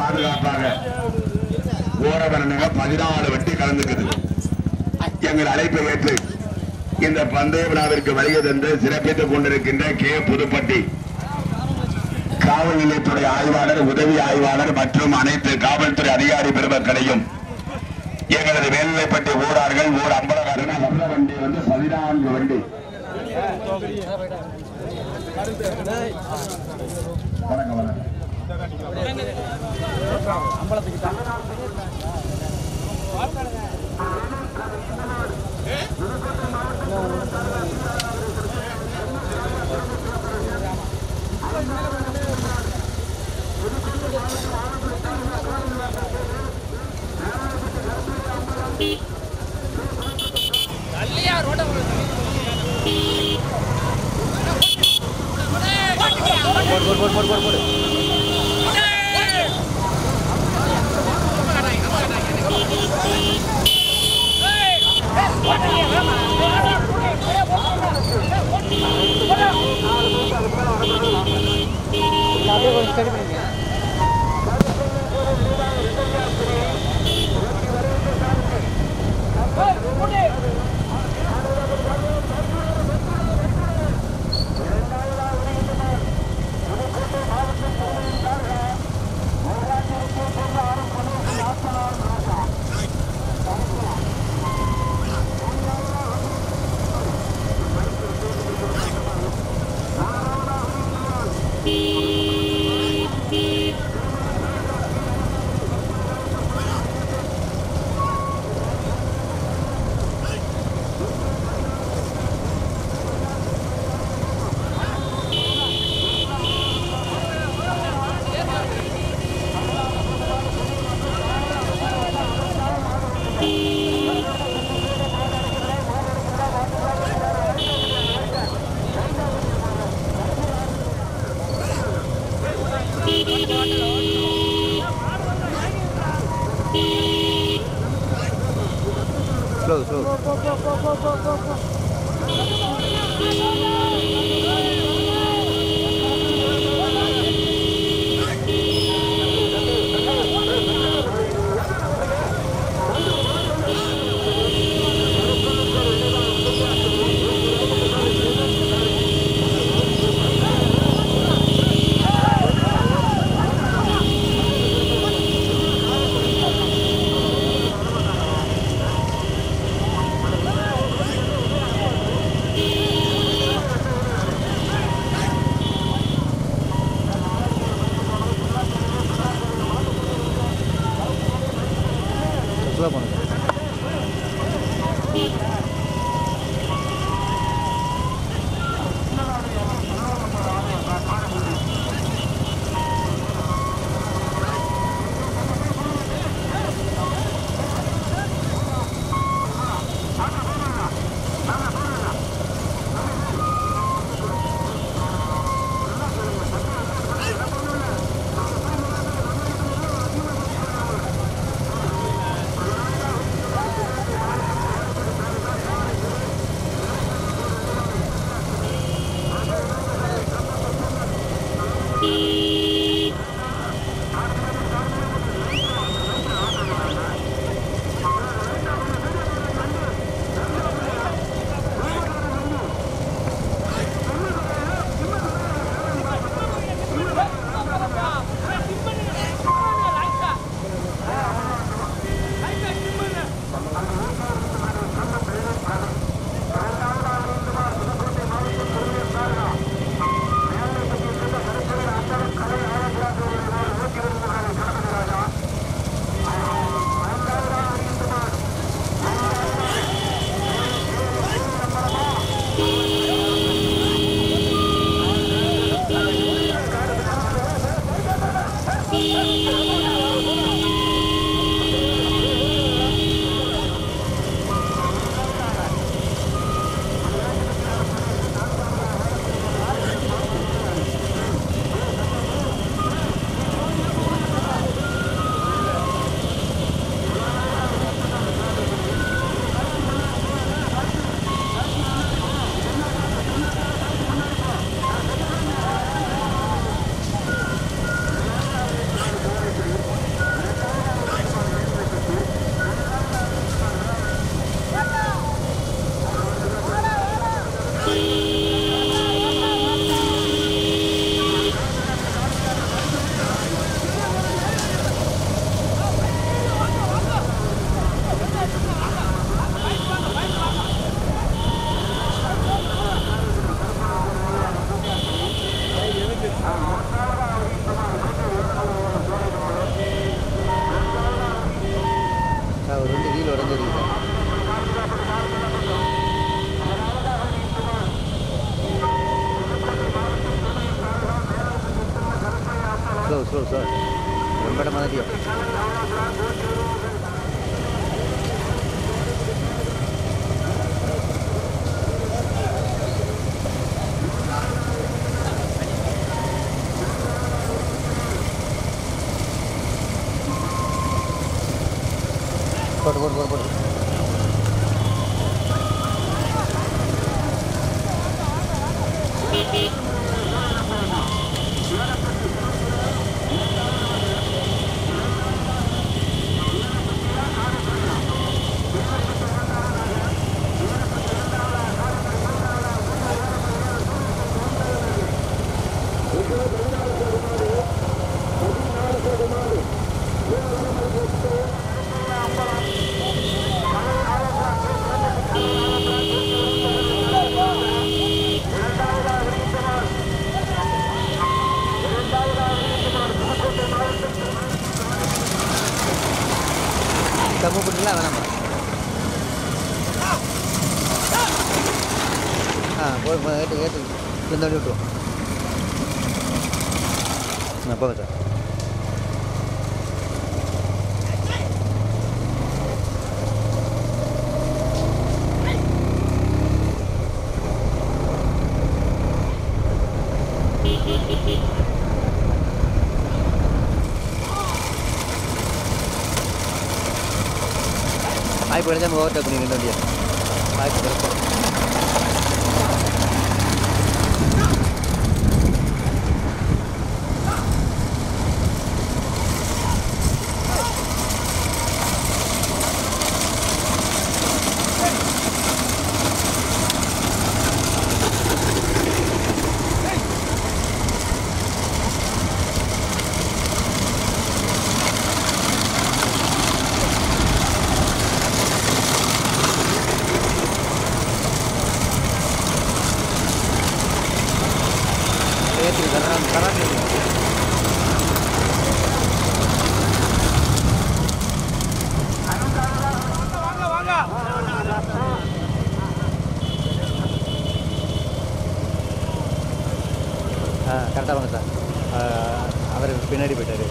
பாதுகாப்பாக ஓரவரனுங்க பதினாலு வண்டி கலந்துக்குது எங்கள் அழைப்பை ஏற்று இந்த பந்தய விழாவிற்கு வருகை தந்து சிறப்பித்துக் கொண்டிருக்கின்ற கே புதுப்பட்டி காவல் நிலையத்துறை ஆய்வாளர் உதவி ஆய்வாளர் மற்றும் அனைத்து காவல்துறை அதிகாரி பெருமக்களையும் எங்களது மேல்நிலைப்பட்டி ஊரார்கள் ஊர் அம்பலகாரன் வர்ற வண்டி வந்து பதினான்கு வண்டி வணக்கம் வணக்கம் ஸ்லோ ஸ்லோ Hey! சார் ஒரு ரெண்டு கீழே உடஞ்சிருக்கு ஸ்லோ ஸ்லோ சார் ரொம்ப இடம் மாதிரியா போட்டு போட்டு போட்டு போட்டு கம்மு போட்டுலாம் வேணாமா ஆ போய் போய் ஏற்று ஏற்று இந்த வண்டி விட்டுருவோம் ஆ போங்க சார் வாய்ப்பு கிடைச்சா நம்ம ஓவர்டேக் பண்ணி ரெண்டு வண்டியை வாய்ப்பு கிடைக்கும் ஏற்றி கராட்டி கராட்டி ஆ கரெக்டாக வாங்க சார் ஆ, அவர் பின்னாடி போயிட்டாரு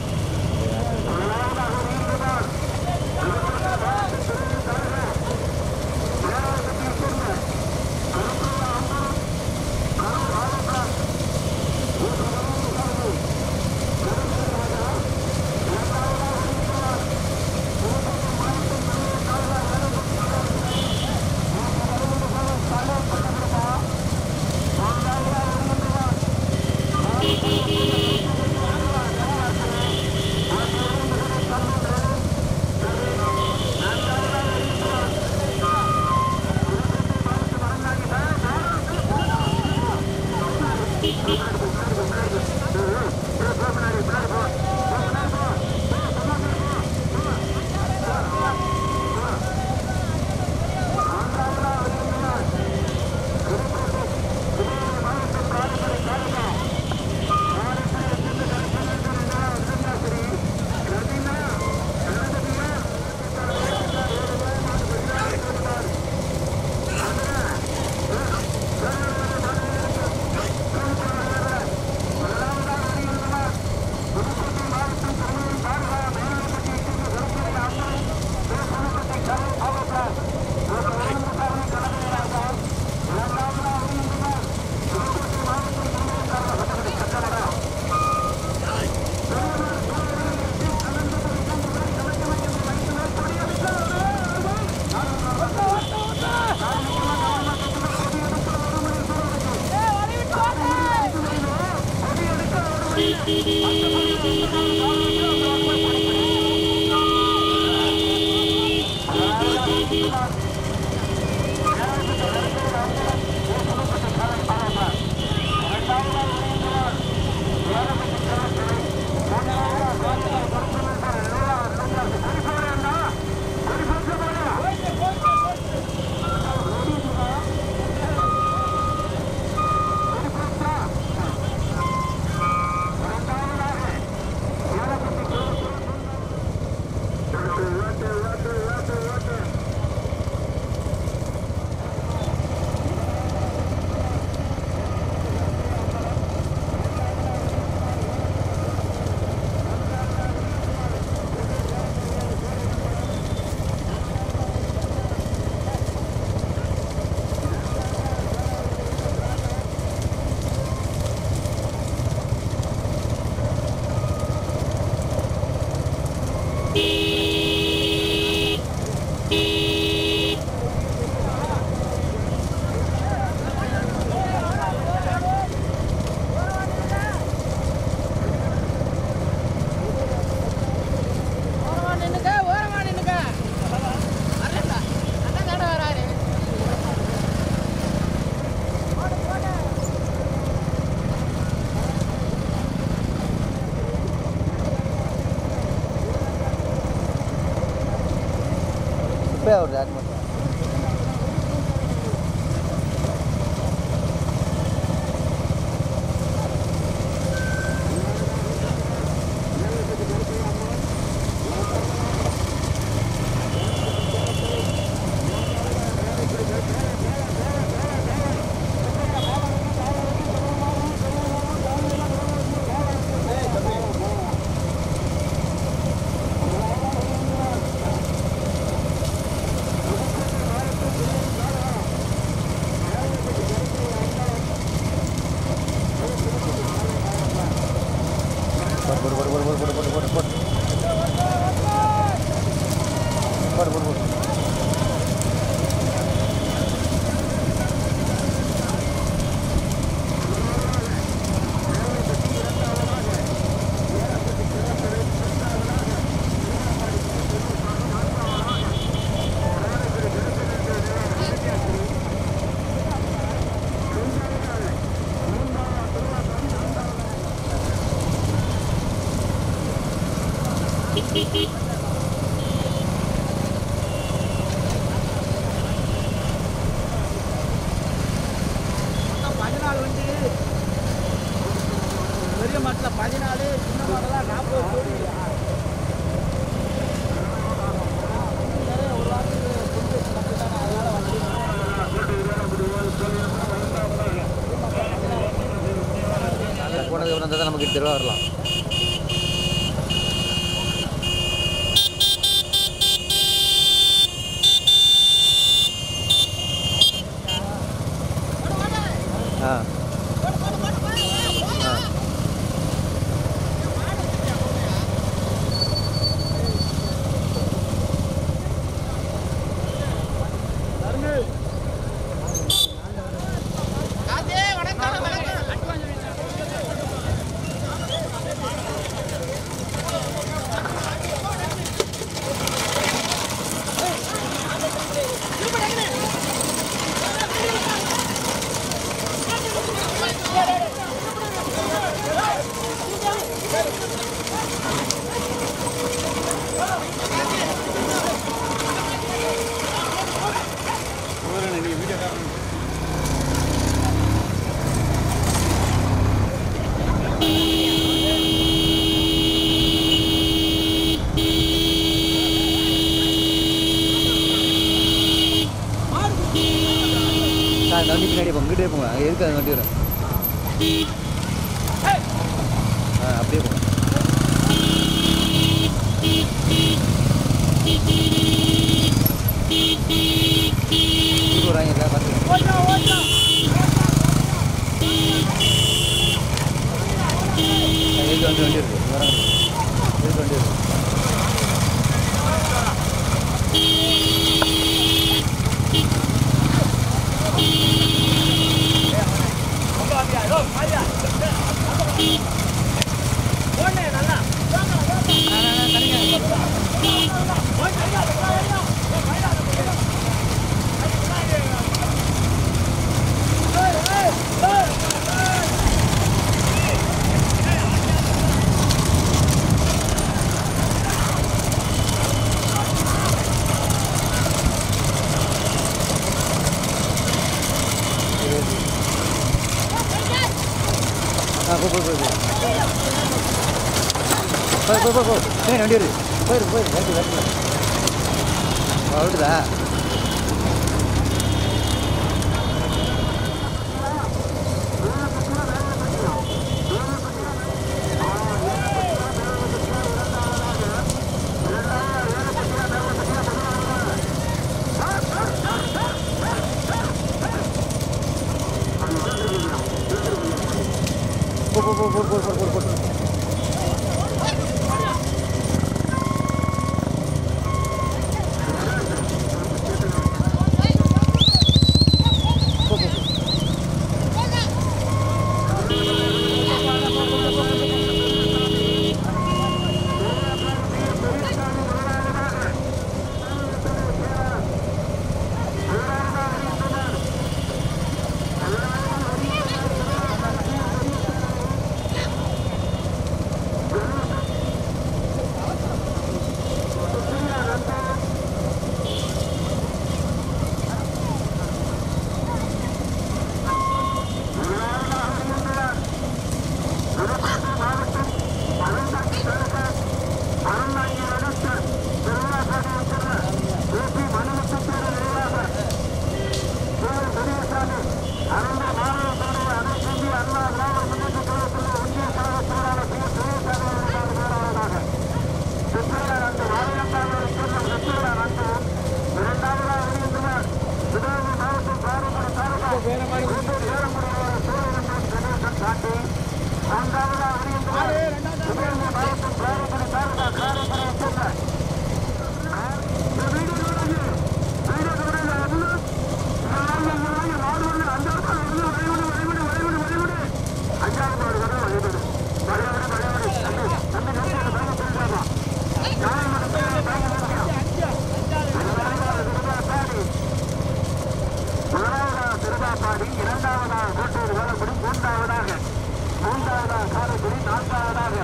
கீழே ஒரு ஆட் பண்ணுறேன் போடு போடு போடு போடு போடு போடு போடு போடு போடு போடு போடு பதினாலு வண்டி பெரிய மாட்டில் பதினாலு சின்ன மாடலாம் நாற்பது கோடி ஒரு வாரத்துக்கு புது கட்டுதானே அதனால வண்டி போனதுக்கு அப்புறம் தான் நமக்கு தெருவா வரலாம் ஆ ஆ சார் இந்த வண்டி பின்னாடி போங்க இங்கிட்டே போங்க அங்கே இருக்கு அந்த வண்டி வரும் ஆ அப்படியே போங்க இது வராங்க இல்லை பார்த்துக்கலாம் எதுக்கு வண்டி வண்டி இருக்கு வராங்க எதுக்கு வண்டி இருக்கு ஆ போ போ போ போ போய் போ போ போ ஏன் வண்டி வருது போயிரு போயிரு வண்டி வரல வருதா போ போ போ போ போ போ போ போ போ போ போ முதலாவதாக திருவாப்பாடி இரண்டாவதாக கோட்டூர் வேலக்குடி மூன்றாவதாக மூன்றாவதாக காரைக்குடி நான்காவதாக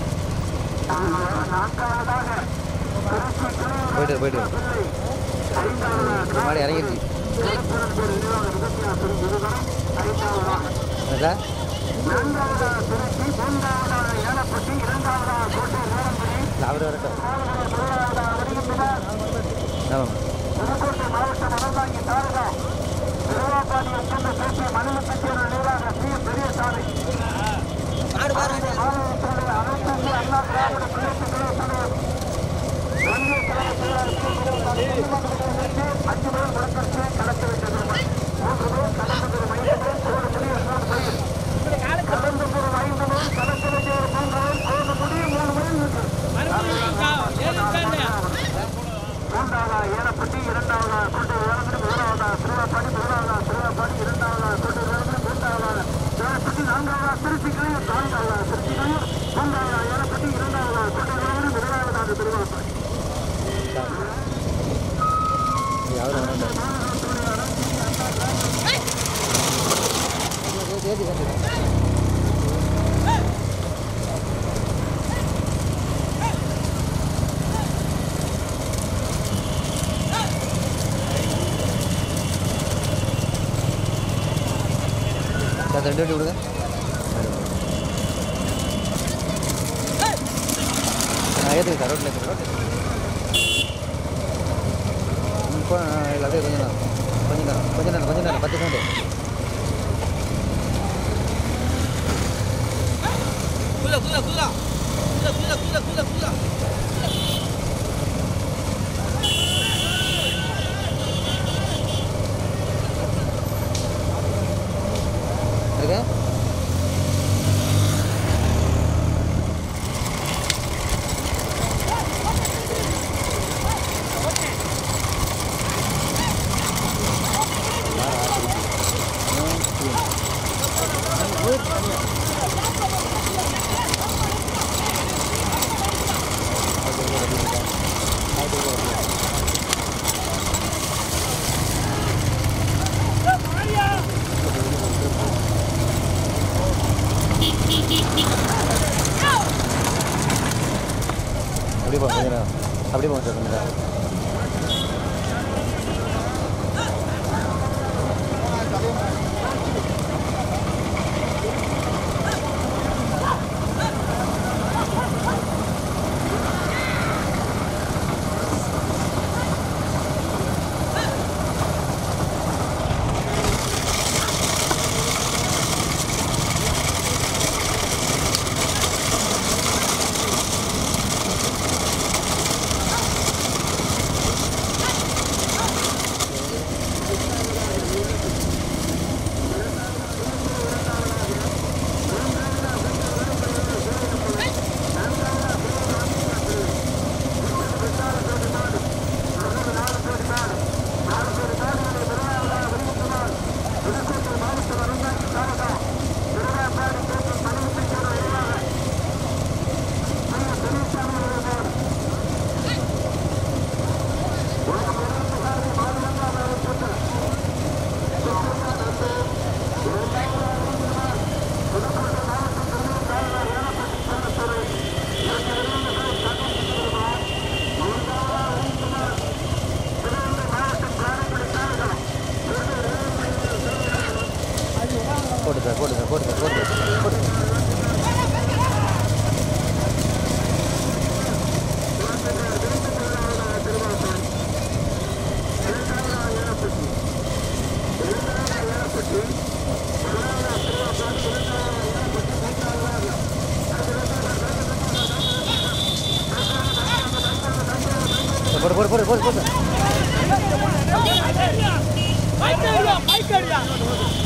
நான்காவதாக திருச்சி போயிட்டு போயிட்டு ஐந்தாவதாக மாடி இறங்கிடுச்சு திருப்பூர் நிர்வாக விபத்தியாசம் விருதும் ஐந்தாவதாக என்னடா நான்காவதாக திருச்சி மூன்றாவதாக ஏலப்பட்டி இரண்டாவதாக கோட்டூர் வேலக்குடி இல்லை அவர் வரட்டும் முதலாவதாக வருகின்றனர் ஆமாம் புதுக்கோட்டை மாவட்டம் அறந்தாங்கி தாலுகா திருவாப்பாடியை சேர்ந்த பேசிய மணிமுத்து சேர்ந்த நிர்வாக சி பெரியசாமி மாநிலத்தினுடைய அனைத்து இந்திய அண்ணா திராவிட முன்னேற்ற கழகத்தினுடைய ஒன்றிய கழக செயலாளர் சி. பெரியசாமி நீதிமன்றத்திலிருந்து அஞ்சு பேர் வழக்கறிஞரை கடத்த வைத்தது மூன்று பேர் கடந்தது ஐந்து பேர் ஒரு முடிய மூணு பயிர் கடந்த ஒரு ஐந்து பேர் கடத்த வேண்டிய ஒரு மூன்று பேர் ஒரு முடிய மூணு பயிர் மூன்றாவதா ஏலப்பட்டி இரண்டாவதா கொண்டு வேலப்பட்டி முதலாவதா திருவாப்பாடி முதலாவதா திருவாப்பாடி இரண்டாவதா கொண்டு வேலப்பட்டி மூன்றாவதா ஏலப்பட்டி நான்காவதா திருச்சி கிளையூர் நான்காவதா திருச்சி கிளையூர் மூன்றாவதா ஏலப்பட்டி இரண்டாவதா கொண்டு வேலப்பட்டி முதலாவதாக திருவாப்பாடி அவர் வரட்டும் ஏற்றி கட்டு சார் ரெண்டு வண்டி விடுங்க நான் ஏற்றுங்க சார் ரோட்டில் ஏற்றுங்க ரோட்டில் இப்போ இல்லை அப்படியே கொஞ்சம் நேரம் கொஞ்சம் நேரம் கொஞ்சம் நேரம் கொஞ்சம் நேரம் பத்து செகண்டு குள்ள குள்ள குள்ள குள்ள குள்ள குள்ள குள்ள குள்ள இருக்கு அப்படியே போங்க கொஞ்சம் நேரம் அப்படியே போங்க சார் கொஞ்சம் நேரம் போட்டு சார் போட்டு சார் போட்டு சார் போட்டு சார் போட்டு சார் போடு போடு போடு போடு போடு பைக் அடியா பைக் அடியா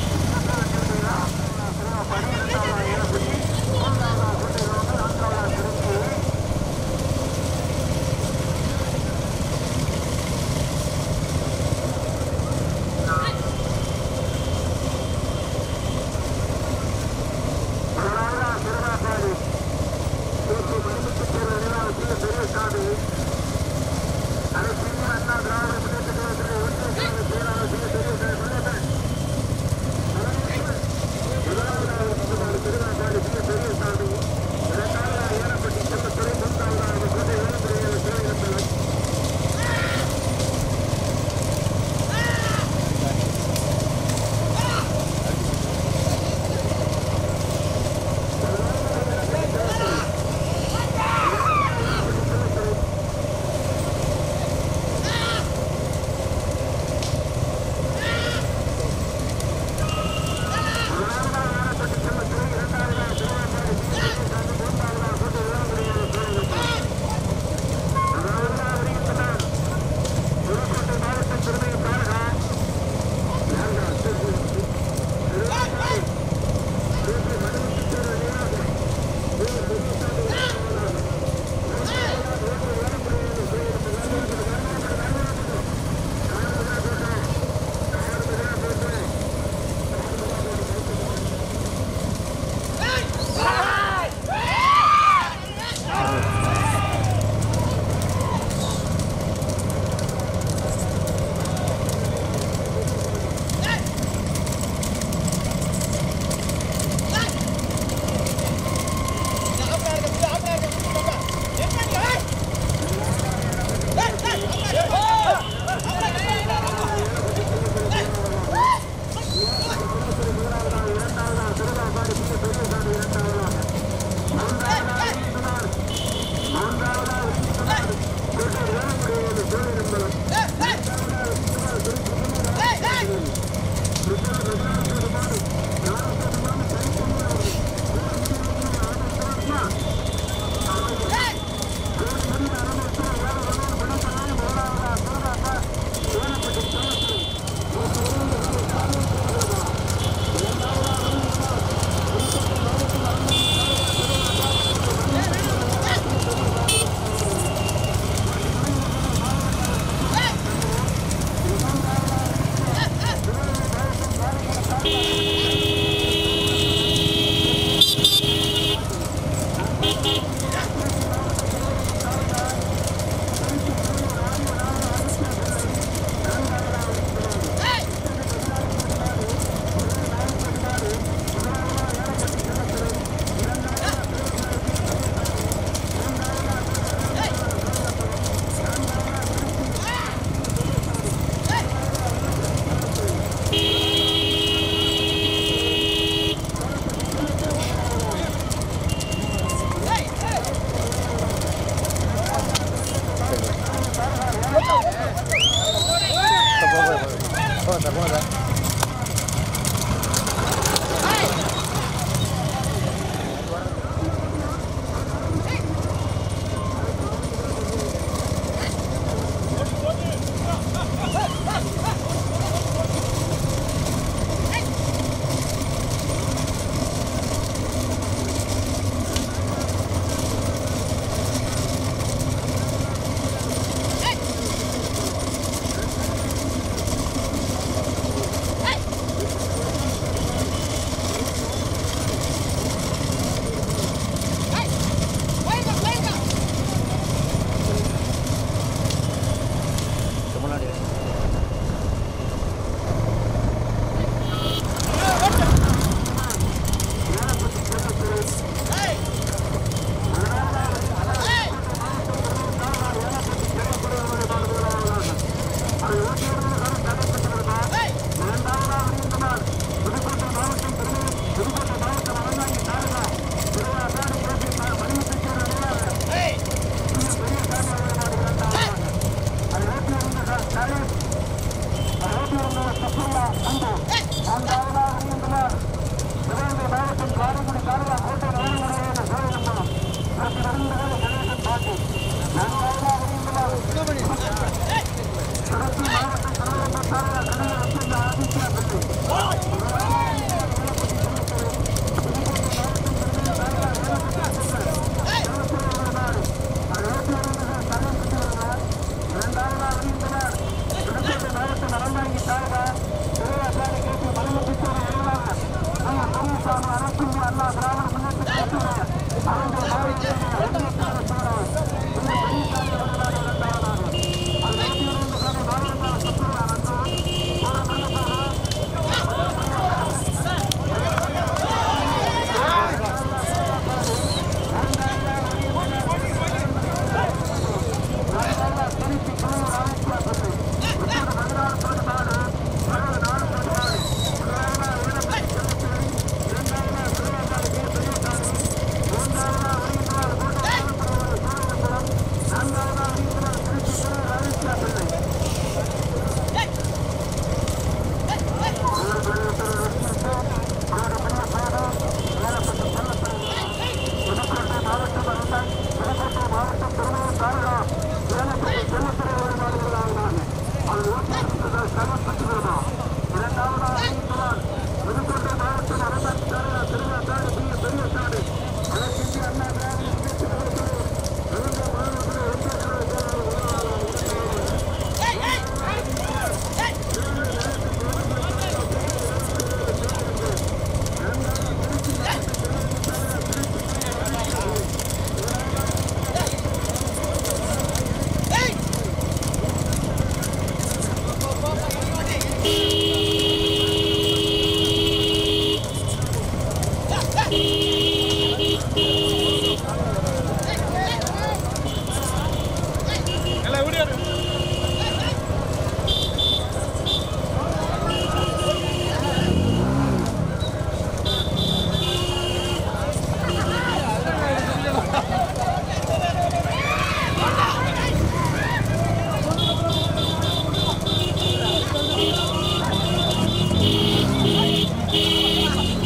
ஆ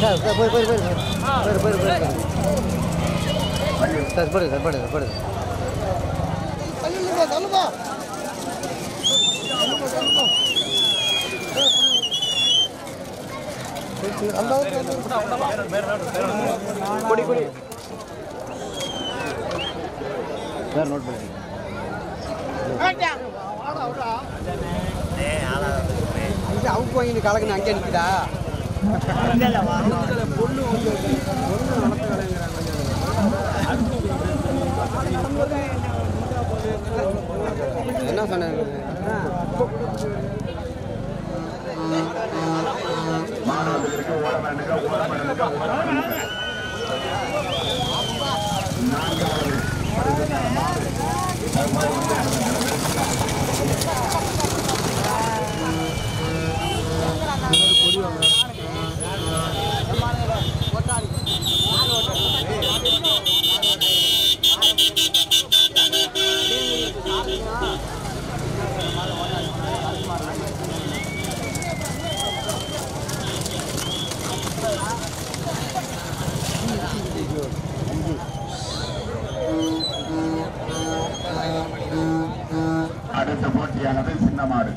சார் சார் போய் போய் போய் போய் போய் போய் சார் போடுங்க சார் போடுங்க போடுங்க கொடி கொடி சார் நோட் பண்ணுங்க அவுக்கு வாங்கிட்டு கலக்குன்னு அங்கே நிற்குதா என்ன சொன்னாங்க மாணவர்களுக்கு ஓட வேண்டுங்க ஓட வேண்டுங்க ஓட வேண்டுங்க நான்காவது அடுத்த போட்டியானது சின்னமாடு